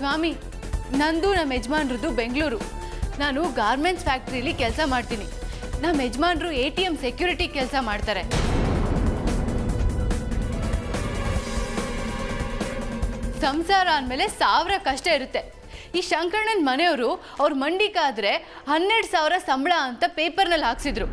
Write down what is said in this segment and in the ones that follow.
ಸ್ವಾಮಿ ನಂದು ನಮ್ಮ ಯಜಮಾನ್ರದ್ದು ಬೆಂಗಳೂರು ನಾನು ಗಾರ್ಮೆಂಟ್ಸ್ ಫ್ಯಾಕ್ಟ್ರಿಲಿ ಕೆಲಸ ಮಾಡ್ತೀನಿ ನಮ್ಮ ಯಜಮಾನ್ರು ಎ ಟಿ ಎಮ್ ಸೆಕ್ಯೂರಿಟಿ ಕೆಲಸ ಮಾಡ್ತಾರೆ ಸಂಸಾರ ಅಂದಮೇಲೆ ಸಾವಿರ ಕಷ್ಟ ಇರುತ್ತೆ ಈ ಶಂಕರಣ್ಣನ ಮನೆಯವರು ಅವ್ರ ಮಂಡಿಕಾದ್ರೆ ಹನ್ನೆರಡು ಸಾವಿರ ಸಂಬಳ ಅಂತ ಪೇಪರ್ನಲ್ಲಿ ಹಾಕ್ಸಿದ್ರು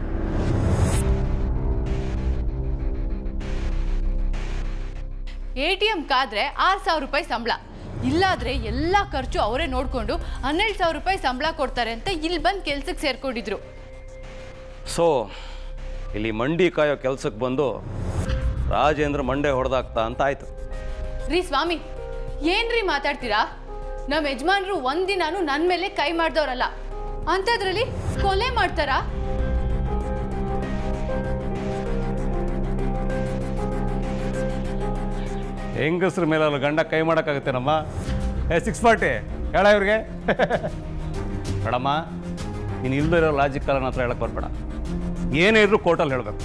ಎ ಟಿ ಎಮ್ ಕಾದ್ರೆ ಆರು ಸಾವಿರ ರೂಪಾಯಿ ಸಂಬಳ ಇಲ್ಲಾದ್ರೆ ಎಲ್ಲ ಖರ್ಚು ಅವರೇ ನೋಡಿಕೊಂಡು ಹನ್ನೆರಡು ಸಾವಿರ ರೂಪಾಯಿ ಸಂಬಳ ಕೊಡ್ತಾರೆ ಅಂತ ಇಲ್ಲಿ ಬಂದು ಕೆಲ್ಸಕ್ಕೆ ಸೇರ್ಕೊಂಡಿದ್ರು ಸೊ ಇಲ್ಲಿ ಮಂಡಿ ಕಾಯೋ ಕೆಲ್ಸಕ್ಕೆ ಬಂದು ರಾಜೇಂದ್ರ ಮಂಡೆ ಹೊಡೆದಾಕ್ತಾ ಅಂತ ಆಯ್ತು ರೀ ಸ್ವಾಮಿ ಏನ್ರಿ ಮಾತಾಡ್ತೀರಾ ನಮ್ಮ ಯಜಮಾನ್ರು ಒಂದಿನಾನು ನನ್ನ ಮೇಲೆ ಕೈ ಮಾಡ್ದವ್ರಲ್ಲ ಅಂಥದ್ರಲ್ಲಿ ಕೊಲೆ ಮಾಡ್ತಾರಾ ಹೆಂಗಸ್ರ ಮೇಲೆ ಅವ್ರ ಗಂಡ ಕೈ ಮಾಡೋಕ್ಕಾಗುತ್ತೆ ನಮ್ಮ ಏ ಸಿಕ್ಸ್ ಫಾರ್ಟಿ ಹೇಳ ಇವ್ರಿಗೆ ಬೇಡಮ್ಮ ನೀನು ಇಲ್ದೇ ಇರೋ ಲಾಜಿಕ್ ನನ್ನ ಹತ್ರ ಹೇಳಕ್ಕೆ ಬರ್ಬೇಡ ಏನೇ ಇದ್ರು ಕೋರ್ಟಲ್ಲಿ ಹೇಳಬೇಕು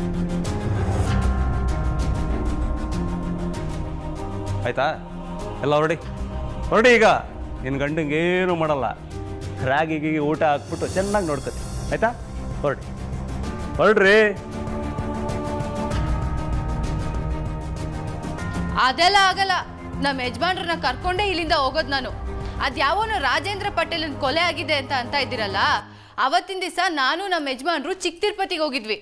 ಆಯ್ತಾ ಎಲ್ಲ ಹೊರಡಿ ಹೊರಡಿ ಈಗ ನಿನ್ನ ಗಂಡಂಗೆ ಏನೂ ಮಾಡಲ್ಲ ರಾಗಿಗೆ ಊಟ ಹಾಕ್ಬಿಟ್ಟು ಚೆನ್ನಾಗಿ ನೋಡ್ಕೊತಿ ಆಯ್ತಾ ಹೊರಡಿ ಹೊರಡ್ರಿ ಅದೆಲ್ಲ ಆಗಲ್ಲ ನಮ್ಮ ಯಜಮಾನ್ರನ್ನ ಕರ್ಕೊಂಡೇ ಇಲ್ಲಿಂದ ಹೋಗೋದು ನಾನು ಅದ್ಯಾವನು ರಾಜೇಂದ್ರ ಪಟೇಲನ್ ಕೊಲೆ ಆಗಿದೆ ಅಂತ ಅಂತ ಇದ್ದೀರಲ್ಲ ಅವತ್ತಿನ ದಿವಸ ನಾನು ನಮ್ಮ ಯಜಮಾನ್ರು ಚಿಕ್ಕ ತಿರುಪತಿಗೆ ಹೋಗಿದ್ವಿ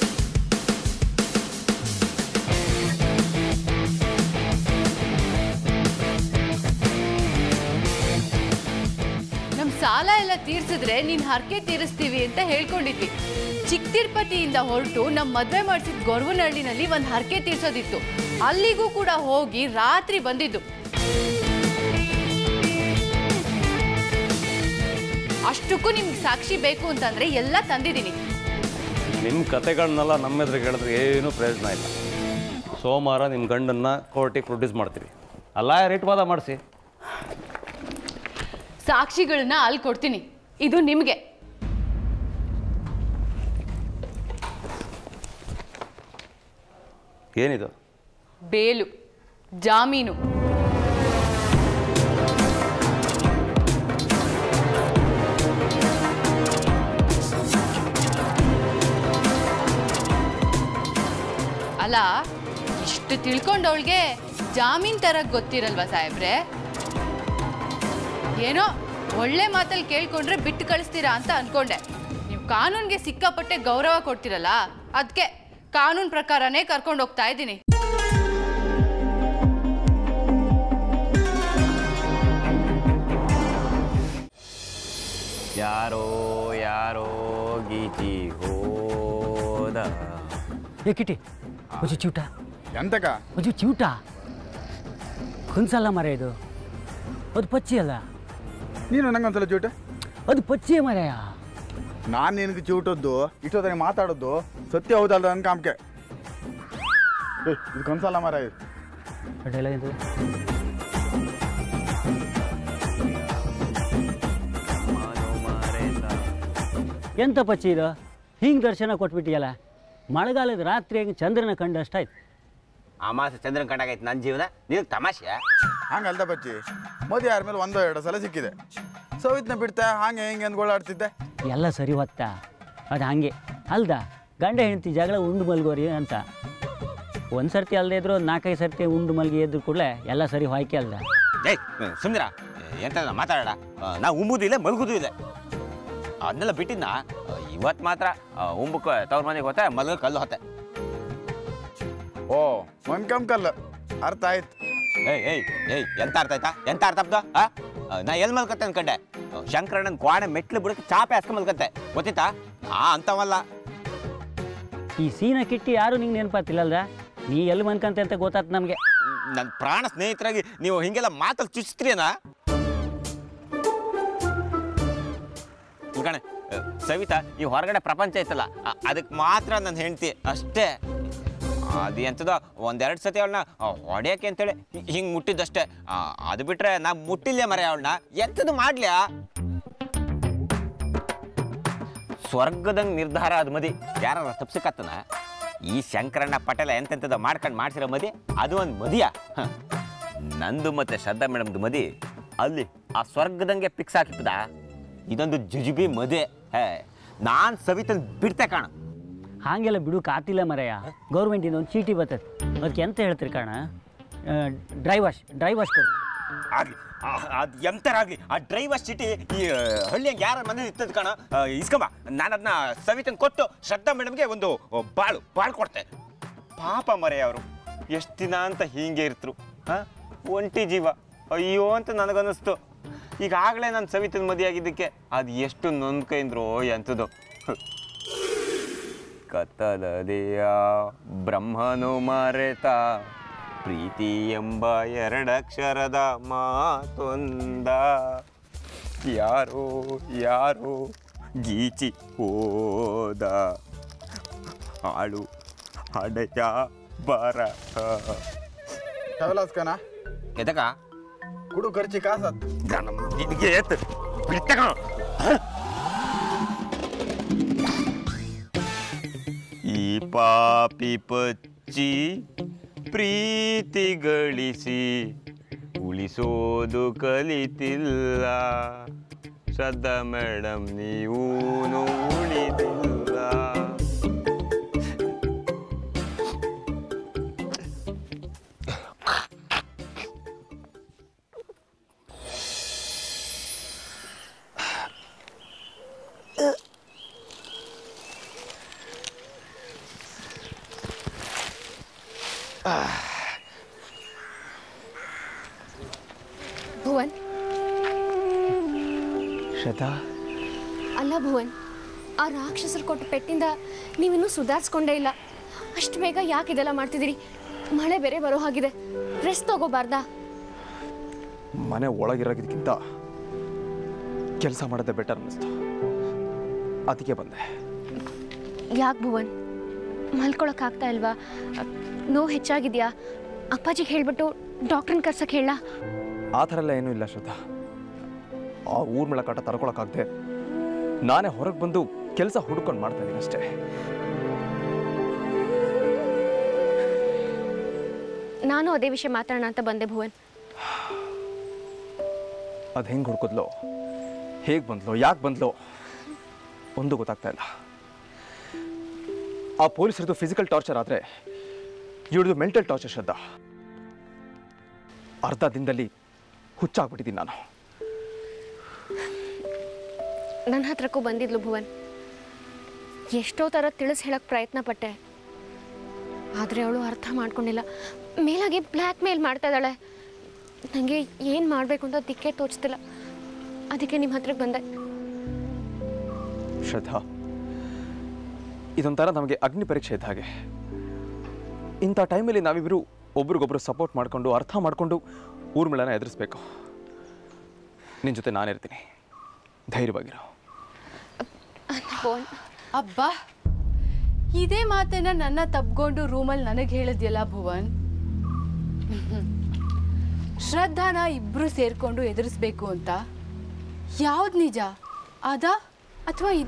ನಮ್ ಸಾಲ ಎಲ್ಲ ತೀರ್ಸಿದ್ರೆ ನೀನ್ ಹರಕೆ ತೀರಿಸ್ತೀವಿ ಅಂತ ಹೇಳ್ಕೊಂಡಿದ್ವಿ ಚಿಕ್ಕ ತಿರುಪತಿಯಿಂದ ಹೊರಟು ನಮ್ ಮದ್ವೆ ಮಾಡಿಸಿದ ಗೊರವನಹಳ್ಳಿನಲ್ಲಿ ಒಂದ್ ಹರಕೆ ತೀರ್ಸೋದಿತ್ತು ಅಲ್ಲಿಗೂ ಕೂಡ ಹೋಗಿ ರಾತ್ರಿ ಬಂದಿದ್ದು ಅಷ್ಟಕ್ಕೂ ನಿಮ್ಗೆ ಸಾಕ್ಷಿ ಬೇಕು ಅಂತಂದ್ರೆ ಎಲ್ಲ ತಂದಿದ್ದೀನಿ ನಿಮ್ಮ ಕತೆಗಳನ್ನೆಲ್ಲ ನಮ್ಮ ಎದುರಿಗೆ ಹೇಳಿದ್ರೆ ಏನೂ ಪ್ರಯೋಜನ ಇಲ್ಲ ಸೋಮವಾರ ನಿಮ್ಮ ಗಂಡನ್ನ ಕೋರ್ಟಿಗೆ ಪ್ರೊಡ್ಯೂಸ್ ಮಾಡ್ತೀವಿ ಅಲ್ಲ ರೇಟ್ ವಾದ ಮಾಡಿಸಿ ಸಾಕ್ಷಿಗಳನ್ನ ಅಲ್ಲಿ ಕೊಡ್ತೀನಿ ಇದು ನಿಮ್ಗೆ ಏನಿದು ಬೇಲು ಜಾಮೀನು ಅಲ್ಲ ಇಷ್ಟು ತಿಳ್ಕೊಂಡವಳಿಗೆ ಜಾಮೀನ್ ತರಕ್ ಗೊತ್ತಿರಲ್ವಾ ಸಾಹೇಬ್ರೆ ಏನೋ ಒಳ್ಳೆ ಮಾತಲ್ಲಿ ಕೇಳ್ಕೊಂಡ್ರೆ ಬಿಟ್ಟು ಕಳಿಸ್ತೀರಾ ಅಂತ ಅನ್ಕೊಂಡೆ ನೀವು ಕಾನೂನ್ಗೆ ಸಿಕ್ಕಾಪಟ್ಟೆ ಗೌರವ ಕೊಡ್ತೀರಲ್ಲ ಅದಕ್ಕೆ ಕಾನೂನು ಪ್ರಕಾರನೇ ಕರ್ಕೊಂಡು ಹೋಗ್ತಾ ಇದ್ದೀನಿ ಯಾರೋ ಯಾರೋ ಗೀಚಿ ಹೋದ ఏ కిటి కొంచెం చివుట ಎಂತಕ కొంచెం చివుట ಕುನ್ಸಲ್ಲ ಮರ ಇದು ಅದು ಪಚ್ಚಿ ಅಲ್ಲ ನೀನು ನಂಗೊಂದ್ಸಲ ಚೂಟ ಅದು ಪಚ್ಚಿ ಮರೆಯ ನಾನು ನಿನಗೆ ಚೂಟದ್ದು ಇಷ್ಟೊತ್ತನೆ ಮಾತಾಡೋದು ಸತ್ಯ ಹೌದಲ್ಲ ನನ್ನ ಕಾಮ್ಕೆ ಏ ಇದು ಕನ್ಸಲ್ಲ ಮರ ಇದು ಅಡ್ಡೆಲ್ಲ ಎಂತ ಎಂತ ಪಚ್ಚಿ ಇದು ಹಿಂಗೆ ದರ್ಶನ ಕೊಟ್ಬಿಟ್ಟಿಯಲ್ಲ ಮಳೆಗಾಲದ ರಾತ್ರಿ ಹೆಂಗೆ ಚಂದ್ರನ ಕಂಡಷ್ಟಾಯ್ತು ಅಮಾಸೆ ಚಂದ್ರನ್ ಕಂಡಾಗೈತೆ ನನ್ನ ಜೀವನ ನೀನು ತಮಾಷೆ ಹಂಗಲ್ದ ಬಚ್ಚಿ ಮದುವೆ ಯಾರ ಮೇಲೆ ಒಂದೋ ಎರಡು ಸಲ ಸಿಕ್ಕಿದೆ ಸವಿತ್ನ ಬಿಡ್ತಾ ಹಾಗೆ ಹಿಂಗೆ ಅಂದ್ ಗೋಳಾಡ್ತಿದ್ದೆ ಎಲ್ಲ ಸರಿ ಹೊತ್ತ ಅದು ಹಾಗೆ ಅಲ್ದ ಗಂಡ ಹೆಂಡತಿ ಜಗಳ ಉಂಡು ಮಲ್ಗೋರಿ ಅಂತ ಒಂದು ಸರ್ತಿ ಅಲ್ಲದೆ ಇದ್ರು ಒಂದು ನಾಲ್ಕೈದು ಸರ್ತಿ ಉಂಡು ಮಲ್ಗಿ ಎದ್ದು ಕೂಡಲೇ ಎಲ್ಲ ಸರಿ ಹೊಯ್ಕೆ ಅಲ್ದ ಏಯ್ ಸುಮ್ನಿರ ಎಂತ ಮಾತಾಡೋಣ ನಾ ಉಂಬುದು ಇಲ್ಲ ಮಲ್ಗುದು ಇಲ್ಲ ಅದನ್ನೆಲ್ಲ ಬಿಟ್ಟಿದ್ನ ಇವತ್ತು ಮಾತ್ರ ಉಂಬಕ್ಕೆ ತವ್ರ ಮನೆಗೆ ಹೋತೆ ಮಲ್ಗ ಕಲ್ಲು ಹೊತ್ತೆ ಓ ಮನ್ಕಮ್ ಕಲ್ಲ ಅರ್ಥ ಆಯ್ತು ಏಯ್ ಏಯ್ ಏಯ್ ಎಂತ ಅರ್ಥ ಆಯ್ತಾ ಎಂತ ಅರ್ಥ ಆಗ್ತದ ಆ ನಾ ಎಲ್ಲಿ ಮಲ್ಕತ್ತೆ ಅನ್ಕಂಡೆ ಶಂಕರಣ್ಣನ ಕ್ವಾಣೆ ಮೆಟ್ಲು ಬಿಡಕ್ಕೆ ಚಾಪೆ ಹಾಸ್ಕೊಂಡ್ ಮಲ್ಕತ್ತೆ ಗೊತ್ತಿತ್ತಾ ನಾ ಅಂತವಲ್ಲ ಈ ಸೀನ ಕಿಟ್ಟಿ ಯಾರು ನಿಂಗೆ ನೆನಪಾತಿಲ್ಲಲ್ದ ನೀ ಎಲ್ಲಿ ಮನ್ಕಂತೆ ಅಂತ ಗೊತ್ತಾತ್ ನಮಗೆ ನನ್ನ ಪ್ರಾಣ ಸ್ನೇಹಿತರಾಗಿ ನೀವು ಹಿಂಗೆಲ್ಲ ಮಾತಲ್ಲಿ ಚುಚ್ತೀರೇನಾ ಕಣೆ ಸವಿತಾ ಈ ಹೊರಗಡೆ ಪ್ರಪಂಚ ಐತಲ್ಲ ಅದಕ್ಕೆ ಮಾತ್ರ ನನ್ನ ಹೆಂಡತಿ ಅಷ್ಟೇ ಅದು ಎಂತದ ಒಂದೆರಡು ಸತಿ ಅವಳನ್ನ ಹೊಡೆಯಕ್ಕೆ ಅಂತೇಳಿ ಹಿಂಗೆ ಮುಟ್ಟಿದ್ದಷ್ಟೇ ಆ, ಅದು ಬಿಟ್ರೆ ನಾ ಮುಟ್ಟಿಲ್ಲೇ ಮರೆ ಅವಳನ್ನ ಎಂಥದ್ದು ಮಾಡ್ಲ್ಯಾ ಸ್ವರ್ಗದಂಗೆ ನಿರ್ಧಾರ ಅದು ಮದಿ ಯಾರ ತಪ್ಸಕತ್ತನ ಈ ಶಂಕರಣ್ಣ ಪಟೇಲ ಎಂತೆಂಥದ್ದು ಮಾಡ್ಕೊಂಡು ಮಾಡ್ಸಿರೋ ಮದಿ ಅದು ಒಂದು ಮದಿಯ ಹ. ನಂದು ಮತ್ತು ಶ್ರದ್ಧಾ ಮೇಡಮ್ದು ಮದಿ ಅಲ್ಲಿ ಆ ಸ್ವರ್ಗದಂಗೆ ಪಿಕ್ಸ್ ಹಾಕಿಪ್ಪದ ಇದೊಂದು ಜುಜುಬಿ ಮದೆ ಹೇ ನಾನು ಸವಿತನ್ ಬಿಡ್ತೆ ಕಾಣ ಹಾಗೆಲ್ಲ ಬಿಡು ಕಾತಿಲ್ಲ ಮರೆಯ ಗೌರ್ಮೆಂಟಿಂದ ಒಂದು ಚೀಟಿ ಬರ್ತದೆ ಅದಕ್ಕೆ ಎಂತ ಹೇಳ್ತೀರಿ ಕಾಣ ಡ್ರೈ ವಾಶ್ ಡ್ರೈ ವಾಶ್ ಕೊಡು ಆಗ್ಲಿ ಅದು ಎಂತರಾಗ್ಲಿ ಆ ಡ್ರೈವರ್ ಚೀಟಿ ಈ ಹಳ್ಳಿಯಂಗೆ ಯಾರ ಮನೆ ಇರ್ತದ ಕಾಣ ಆ, ಇಸ್ಕೊಂಬ ನಾನು ಅದನ್ನ ಸವಿತನ್ ಕೊಟ್ಟು ಶ್ರದ್ಧಾ ಮೇಡಮ್ಗೆ ಒಂದು ಬಾಳು ಬಾಳು ಕೊಡ್ತೆ ಪಾಪ ಮರೆ ಅವರು ಎಷ್ಟು ದಿನ ಅಂತ ಹೀಗೆ ಇರ್ತರು ಹಾ ಒಂಟಿ ಜೀವ ಅಯ್ಯೋ ಅಂತ ನನಗನ್ನಿಸ್ತು ಈಗಾಗಲೇ ನಾನು ಸವಿತನ ಮದುವೆ ಆಗಿದ್ದಕ್ಕೆ ಅದು ಎಷ್ಟು ನೊಂದ್ಕೈಂದ್ರು ಎಂಥದ್ದು ಕತ್ತಲದೆಯ ಬ್ರಹ್ಮನು ಮರೆತ ಪ್ರೀತಿ ಎಂಬ ಎರಡಕ್ಷರದ ಮಾತೊಂದ ಯಾರೋ ಯಾರೋ ಗೀಚಿ ಹೋದ ಹಾಳು ಹಡೆಯ ಬರ ಟ್ರಾವೆಲರ್ಸ್ಕನ ಎದಕ ಕುಡು ಖರ್ಚಿ ಕಾಸತ್ ನಿನಗೆ ಏತ್ ಬಿಡ್ತಕ ಈ ಪಾಪಿ ಪಚ್ಚಿ ಪ್ರೀತಿ ಗಳಿಸಿ ಉಳಿಸೋದು ಕಲಿತಿಲ್ಲ ಶ್ರದ್ಧಾ ಮೇಡಮ್ ನೀವು ಉಳಿದಿಲ್ಲ ಭುವನ್ ಶ್ರದ್ಧಾ ಅಲ್ಲ ಭುವನ್ ಆ ರಾಕ್ಷಸರು ಕೊಟ್ಟ ಪೆಟ್ಟಿಂದ ನೀವಿನ್ನೂ ಸುಧಾರಿಸ್ಕೊಂಡೇ ಇಲ್ಲ ಅಷ್ಟು ಬೇಗ ಯಾಕೆ ಇದೆಲ್ಲ ಮಾಡ್ತಿದ್ದೀರಿ ಮಳೆ ಬೇರೆ ಬರೋ ಹಾಗಿದೆ ರೆಸ್ಟ್ ತಗೋಬಾರ್ದಾ ಮನೆ ಒಳಗಿರೋದಕ್ಕಿಂತ ಕೆಲಸ ಮಾಡೋದೇ ಬೆಟರ್ ಅನ್ನಿಸ್ತು ಅದಕ್ಕೆ ಬಂದೆ ಯಾಕೆ ಭುವನ್ ಮಲ್ಕೊಳಕ್ಕಾಗ್ತಾ ಇಲ್ವಾ ನೋವು ಹೆಚ್ಚಾಗಿದೆಯಾ ಅಪ್ಪಾಜಿಗೆ ಹೇಳ್ಬಿಟ್ಟು ಡಾಕ್ಟ್ರನ್ನ ಕರ್ಸಕ್ಕೆ ಹೇಳ ಆ ಥರ ಎಲ್ಲ ಏನೂ ಇಲ್ಲ ಶ್ರದ್ಧಾ ಆ ಊರ್ ಮೇಳ ಕಾಟ ತಡ್ಕೊಳಕ್ಕಾಗದೆ ನಾನೇ ಹೊರಗೆ ಬಂದು ಕೆಲಸ ಹುಡ್ಕೊಂಡು ಮಾಡ್ತಾ ಇದ್ದೀನಿ ಅಷ್ಟೇ ನಾನು ಅದೇ ವಿಷಯ ಮಾತಾಡೋಣ ಅಂತ ಬಂದೆ ಭುವನ್ ಅದು ಹೆಂಗೆ ಹುಡ್ಕಿದ್ಲೋ ಹೇಗೆ ಬಂದ್ಲೋ ಯಾಕೆ ಬಂದ್ಲೋ ಒಂದು ಗೊತ್ತಾಗ್ತಾ ಇಲ್ಲ ಆ ಪೊಲೀಸರದು ಫಿಸಿಕಲ್ ಟಾರ್ಚರ್ ಆದರೆ ಇವಳದು ಮೆಂಟಲ್ ಟಾರ್ಚರ್ ಶ್ರದ್ಧಾ ಅರ್ಧ ದಿನದಲ್ಲಿ ಹುಚ್ಚಾಗ್ಬಿಟ್ಟಿದ್ದೀನಿ ನಾನು ನನ್ನ ಹತ್ರಕ್ಕೂ ಬಂದಿದ್ಲು ಭುವನ್ ಎಷ್ಟೋ ಥರ ತಿಳಿಸ್ ಹೇಳಕ್ಕೆ ಪ್ರಯತ್ನ ಪಟ್ಟೆ ಆದರೆ ಅವಳು ಅರ್ಥ ಮಾಡ್ಕೊಂಡಿಲ್ಲ ಮೇಲಾಗಿ ಬ್ಲ್ಯಾಕ್ ಮೇಲ್ ಮಾಡ್ತಾ ಇದ್ದಾಳೆ ನನಗೆ ಏನು ಮಾಡಬೇಕು ಅಂತ ದಿಕ್ಕೇ ತೋಚ್ತಿಲ್ಲ ಅದಕ್ಕೆ ನಿಮ್ಮ ಹತ್ರಕ್ಕೆ ಬಂದೆ ಶ್ರದ್ಧಾ ಇದೊಂಥರ ನಮಗೆ ಅಗ್ನಿ ಪರೀಕ್ಷೆ ಇದ್ದ ಹಾಗೆ ಇಂಥ ಟೈಮಲ್ಲಿ ನಾವಿಬ್ಬರು ಒಬ್ರಿಗೊಬ್ರು ಸಪೋರ್ಟ್ ಮಾಡಿಕೊಂಡು ಅರ್ಥ ಮಾಡಿಕೊಂಡು ಊರ್ಮಿಳನ ಎದುರಿಸ್ಬೇಕು ನಿನ್ನ ಜೊತೆ ನಾನಿರ್ತೀನಿ ಧೈರ್ಯವಾಗಿರೋ ಭುವನ್ ಅಬ್ಬಾ ಇದೇ ಮಾತನ್ನ ನನ್ನ ತಪ್ಕೊಂಡು ರೂಮಲ್ಲಿ ನನಗೆ ಹೇಳಿದ್ಯಲ್ಲ ಭುವನ್ ಶ್ರದ್ಧಾನ ಇಬ್ರು ಸೇರ್ಕೊಂಡು ಎದುರಿಸ್ಬೇಕು ಅಂತ ಯಾವ್ದು ನಿಜ ಅದ ಅಥವಾ ಇದ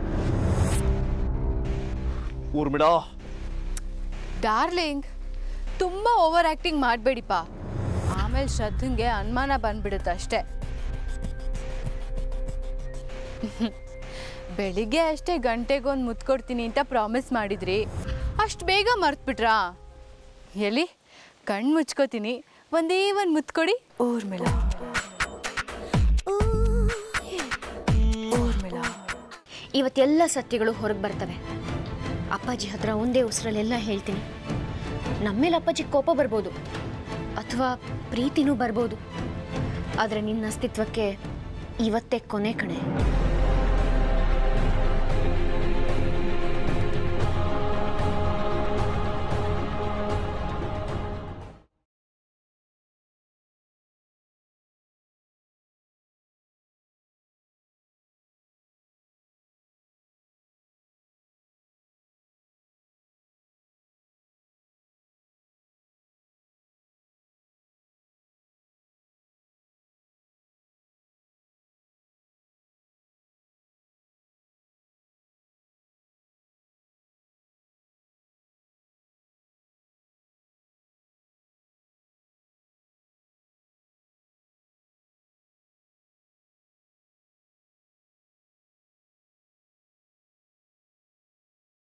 ಊರ್ಮಿಳ ಡಾರ್ಲಿಂಗ್ ತುಂಬ ಓವರ್ ಆ್ಯಕ್ಟಿಂಗ್ ಮಾಡಬೇಡಿಪ್ಪ ಆಮೇಲೆ ಶ್ರದ್ಧಂಗೆ ಅನುಮಾನ ಬಂದ್ಬಿಡುತ್ತೆ ಅಷ್ಟೇ ಬೆಳಿಗ್ಗೆ ಅಷ್ಟೇ ಗಂಟೆಗೊಂದು ಮುತ್ಕೊಡ್ತೀನಿ ಅಂತ ಪ್ರಾಮಿಸ್ ಮಾಡಿದ್ರಿ ಅಷ್ಟು ಬೇಗ ಮರ್ತ್ಬಿಟ್ರಾ ಎಲ್ಲಿ ಕಣ್ಣು ಮುಚ್ಕೋತೀನಿ ಒಂದೇ ಒಂದು ಮುತ್ಕೊಡಿ ಊರ್ಮಿಳ ಊರ್ಮಿಳ ಇವತ್ತೆಲ್ಲ ಸತ್ಯಗಳು ಹೊರಗೆ ಬರ್ತವೆ ಅಪ್ಪಾಜಿ ಹತ್ರ ಒಂದೇ ಉಸಿರಲ್ಲೆಲ್ಲ ಹೇಳ್ತೀನಿ ನಮ್ಮೇಲೆ ಅಪ್ಪಾಜಿ ಕೋಪ ಬರ್ಬೋದು ಅಥವಾ ಪ್ರೀತಿನೂ ಬರ್ಬೋದು ಆದರೆ ನಿನ್ನ ಅಸ್ತಿತ್ವಕ್ಕೆ ಇವತ್ತೇ ಕೊನೆ ಕಣೆ